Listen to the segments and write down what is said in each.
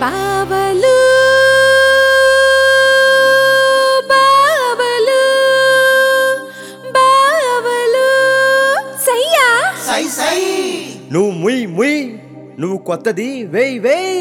బావలు బావలు బావలు సయ్యా సై సై నువ్వు ముయ్ ముయ్ నువ్వు కొత్తది వేయ్ వేయ్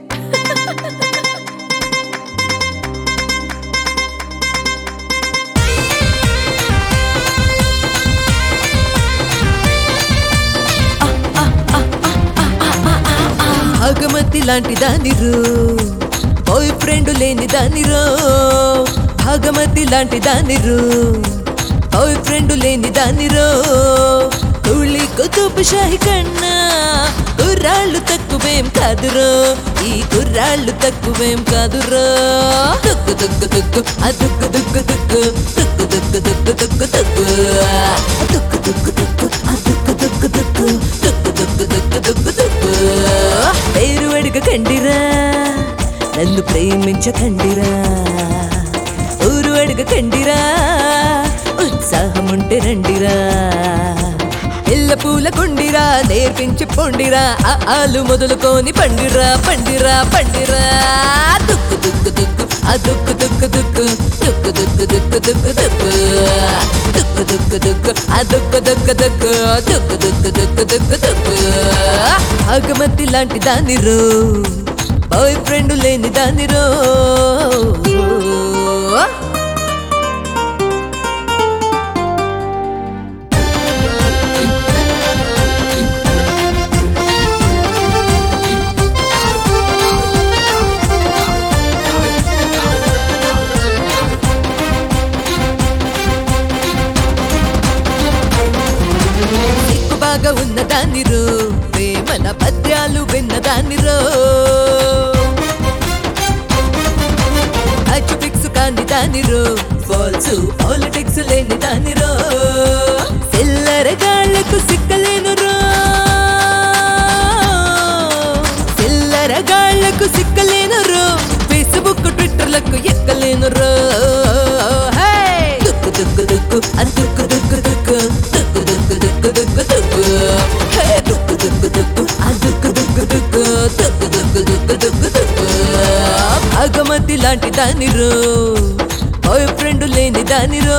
భాగమతి లాంటి దానిరో బాయ్ ఫ్రెండ్ లేని దానిరో భాగమతి లాంటి దానిరో బాయ్ ఫ్రెండ్ లేని దానిరో కూలి కుతుబ్ షాహి కన్నా కుర్రాళ్ళు తక్కువేం కాదురో ఈ కుర్రాళ్ళు తక్కువేం కాదురో దుక్కు దుక్కు దుక్కు ఆ దుక్కు దుక్కు దుక్కు దుక్కు దుక్కు దుక్కు దుక్కు దుక్కు ఆ దుక్కు దుక్కు దుక్కు ఆ దుక్కు దుక్కు దుక్కు దుక్కు దుక్కు దుక్కు దుక్కు దుక్కు పేరు అడగకండిరా నన్ను ప్రేమించకండిరా ఊరు అడగకండిరా ఉత్సాహం ఉంటే రండిరా ఎల్ల పూల కొండిరా నేర్పించి పొండిరా ఆ ఆలు మొదలుకొని పండిరా పండిరా పండిరా దుక్కు దుక్కు దుక్కు ఆ దుక్కు దుక్కు దుక్కు దుక్కు దుక్కు దుక్కు దుక్కు దుక్కు దుక్కు దుక్కు దుక్కు ఆ దుక్కు దుక్కు దుక్కు దుక్కు దుక్కు దుక్కు దుక్కు దుక్కు అగమతి లాంటి దానిరో బాయ్ ఫ్రెండ్ లేని దానిరో సిక్కు బాగా ఉన్న దానిరో ప్రేమల పద్యాలు విన్న దానిరో అచ్చు ఫిక్స్ కాని దానిరో ఫాల్స్ పాలిటిక్స్ లేని దానిరో చిల్లర గాళ్లకు సిక్కలేను రో చిల్లర గాళ్లకు సిక్కలేను రో ఫేస్బుక్ ట్విట్టర్లకు ఎక్కలేను రో హే! దుక్కు దుక్కు దుక్కు ఆ దుక్కు దుక్కు దుక్కు దుక్కు దుక్కు దుక్కు దుక్కు దుక్కు హే! దుక్కు దుక్కు దుక్కు ఆ దుక్కు దుక్కు దుక్కు దుక్కు దుక్కు దుక్కు దుక్కు దుక్కు భాగమతి లాంటి దానిరో బాయ్ ఫ్రెండ్ లేని దానిరో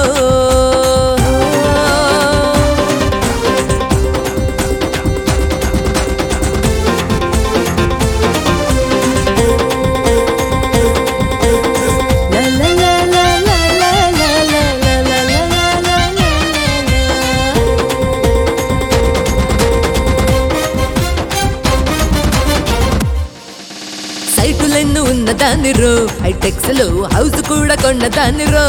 La la la la la la la la la la la la la la సైటులెన్ను ఉన్న దానిరో హైటెక్స్ లో హౌస్ కూడా కొన్న దానిరో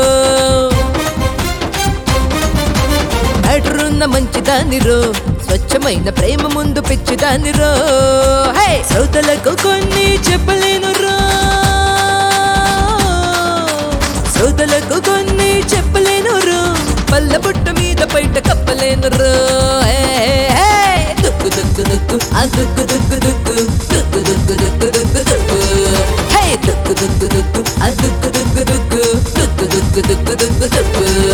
బ్యాటర్ ఉన్న మంచి దానిరో స్వచ్ఛమైన ప్రేమ ముందు పిచ్చి దానిరో హే శ్రోతలకు కొన్ని చెప్పలేను రో శ్రోతలకు కొన్ని చెప్పలేను రో పల్ల బుట్ట మీద బయట కప్పలేను రో హే, హే, హే. దుక్కు దుక్కు దుక్కు ఆ దుక్కు దుక్కు దుక్కు దుక్కు దుక్కు దుక్కు దుక్కు దుక్కు హే దుక్కు దుక్కు దుక్కు ఆ దుక్కు దుక్కు దుక్కు దుక్కు దుక్కు దుక్కు దుక్కు దుక్కు